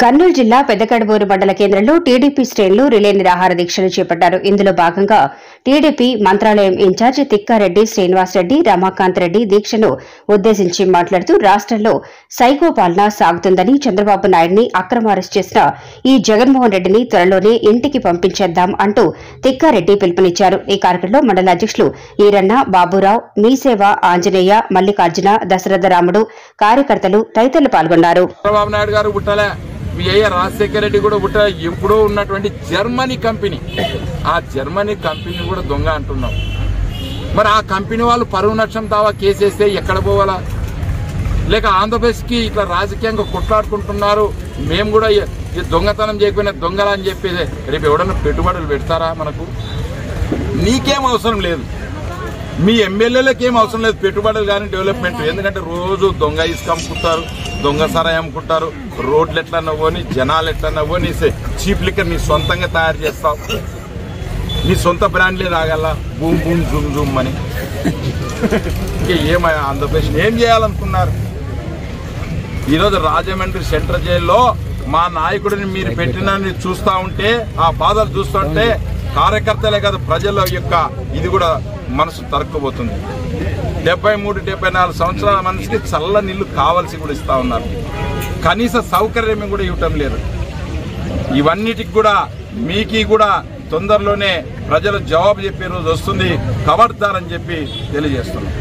కర్నూలు జిల్లా పెద్దకడబూరు మండల కేంద్రంలో టీడీపీ శ్రేణులు రిలే నిరాహార దీక్షలు చేపట్టారు ఇందులో భాగంగా టీడీపీ మంత్రాలయం ఇన్ఛార్జ్ తిక్కారెడ్డి శ్రీనివాసరెడ్డి రమాకాంత్ రెడ్డి దీక్షను ఉద్దేశించి మాట్లాడుతూ రాష్ట్రంలో సైకో పాలన సాగుతుందని చంద్రబాబు నాయుడిని అక్రమ అరెస్ట్ చేసిన ఈ జగన్మోహన్ రెడ్డిని త్వరలోనే ఇంటికి పంపించేద్దాం అంటూ తిక్కారెడ్డి పిలుపునిచ్చారు ఈ కార్యక్రమంలో మండల అధ్యక్షులు ఈరన్న బాబురావు మీసేవ ఆంజనేయ మల్లికార్జున దశరథ రాముడు కార్యకర్తలు తదితరులు పాల్గొన్నారు చంద్రబాబు నాయుడు గారు పుట్టలే మీ అయ్య రాజశేఖర రెడ్డి కూడా పుట్టాల ఎప్పుడో ఉన్నటువంటి జర్మనీ కంపెనీ ఆ జర్మనీ కంపెనీ కూడా దొంగ అంటున్నాం మరి ఆ కంపెనీ వాళ్ళు పరువు నష్టం దావా కేసేస్తే ఎక్కడ పోవాలా లేక ఆంధ్రప్రదేశ్కి ఇట్లా రాజకీయంగా కొట్లాడుకుంటున్నారు మేము కూడా ఈ- ఈ దొంగతనం చేయకపోయినా దొంగలా అని చెప్పేసి రేపు ఎవడన్నా పెట్టుబడులు పెడతారా మనకు నీకేం అవసరం లేదు మీ ఎమ్మెల్యేలకు ఏం అవసరం లేదు పెట్టుబడులు కానీ డెవలప్మెంట్ ఎందుకంటే రోజు దొంగ ఇసుక అమ్ముకుంటారు దొంగ సరాయి అమ్ముకుంటారు రోడ్లు ఎట్లా నవ్వని జనాలు ఎట్లా నవ్వని చీప్ లిక్కర్ నీ సొంతంగా తయారు చేస్తావు నీ సొంత బ్రాండ్లే తాగల బూమ్ బూమ్ జుమ్ జుమ్ అని ఇంకా ఏమయ్యా ఆంధ్రప్రదేశ్ ఏం చేయాలనుకున్నారు ఈరోజు రాజమండ్రి సెంట్రల్ జైల్లో మా నాయకుడిని మీరు పెట్టిన చూస్తా ఉంటే ఆ బాధలు చూస్తుంటే కార్యకర్తలే కాదు ప్రజల యొక్క ఇది కూడా మనసు తరక్కుపోతుంది డెబ్బై మూడు డెబ్బై నాలుగు సంవత్సరాల మనిషికి చల్ల నీళ్లు కావాల్సి కూడా ఇస్తా ఉన్నారు కనీస సౌకర్యం కూడా ఇవ్వటం లేదు ఇవన్నిటికి కూడా మీకి కూడా తొందరలోనే ప్రజలు జవాబు చెప్పే రోజు వస్తుంది కబడ్దారని చెప్పి తెలియజేస్తున్నాం